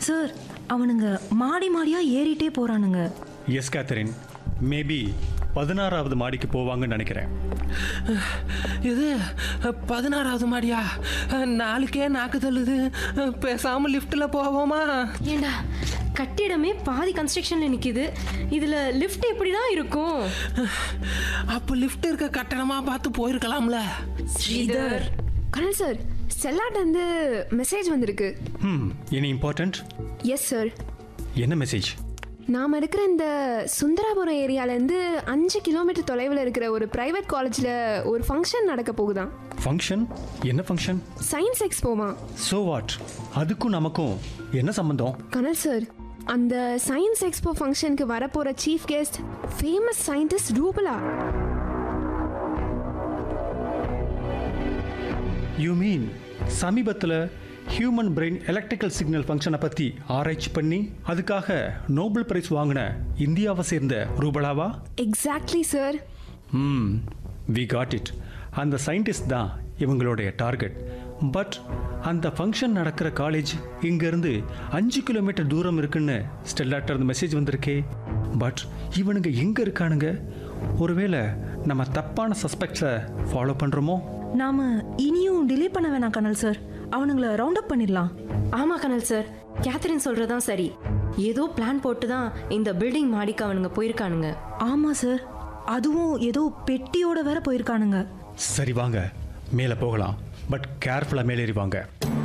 sir அவனுங்க மாடி மாடியா ஏறிட்டே போறானுங்க எஸ் கேத்தரின் மேபி பதினாறாவது மாடிக்கு போவாங்கன்னு நினைக்கிறேன் இது பதினாறாவது மாடியா நாளுக்கே நாக்கு தள்ளுது பேசாம லிஃப்ட்ல போவோமா ஏண்டா கட்டிடமே பாதி கன்ஸ்ட்ரக்ஷன்ல நிக்குது இதுல லிஃப்ட் எப்படி தான் இருக்கும் அப்ப லிஃப்ட் இருக்க கட்டணமா பார்த்து போயிருக்கலாம்ல ஸ்ரீதர் கனல் சார் செல்லாட் வந்து மெசேஜ் வந்திருக்கு ம் எனி இம்பார்ட்டண்ட் எஸ் சார் என்ன மெசேஜ் நாம் இருக்கிற இந்த சுந்தராபுரம் ஏரியாலேருந்து அஞ்சு கிலோமீட்டர் தொலைவில் இருக்கிற ஒரு ப்ரைவேட் காலேஜில் ஒரு ஃபங்க்ஷன் நடக்க போகுதாம் ஃபங்க்ஷன் என்ன ஃபங்க்ஷன் சயின்ஸ் எக்ஸ்போமா ஸோ வாட் அதுக்கும் நமக்கும் என்ன சம்பந்தம் கனல் சார் அந்த சயின்ஸ் எக்ஸ்போ ஃபங்க்ஷனுக்கு வரப்போகிற chief guest famous scientist Rupala you mean சமீபத்தில் ஹியூமன் பிரெயின் எலக்ட்ரிக்கல் சிக்னல் ஃபங்க்ஷனை பற்றி ஆராய்ச்சி பண்ணி அதுக்காக நோபல் பிரைஸ் வாங்கின இந்தியாவை சேர்ந்த ரூபலாவா எக்ஸாக்ட்லி சார் ம் வி காட் இட் அந்த சயின்டிஸ்ட் தான் இவங்களுடைய டார்கெட் பட் அந்த ஃபங்க்ஷன் நடக்கிற காலேஜ் இங்கேருந்து அஞ்சு கிலோமீட்டர் தூரம் இருக்குன்னு ஸ்டெல்லாட்ட இருந்து மெசேஜ் வந்திருக்கே பட் இவனுங்க எங்கே இருக்கானுங்க ஒருவேளை நம்ம தப்பான சஸ்பெக்ட்ஸை ஃபாலோ பண்ணுறோமோ நாம இனியும் டிலே பண்ண வேணாம் கனல் சார் அவனுங்கள ரவுண்ட் அப் பண்ணிடலாம் ஆமா கனல் சார் கேத்தரின் சொல்றதுதான் சரி ஏதோ பிளான் போட்டு தான் இந்த பில்டிங் மாடிக்கு அவனுங்க போயிருக்கானுங்க ஆமா சார் அதுவும் ஏதோ பெட்டியோட வேற போயிருக்கானுங்க சரி வாங்க மேலே போகலாம் பட் கேர்ஃபுல்லாக மேலேறி வாங்க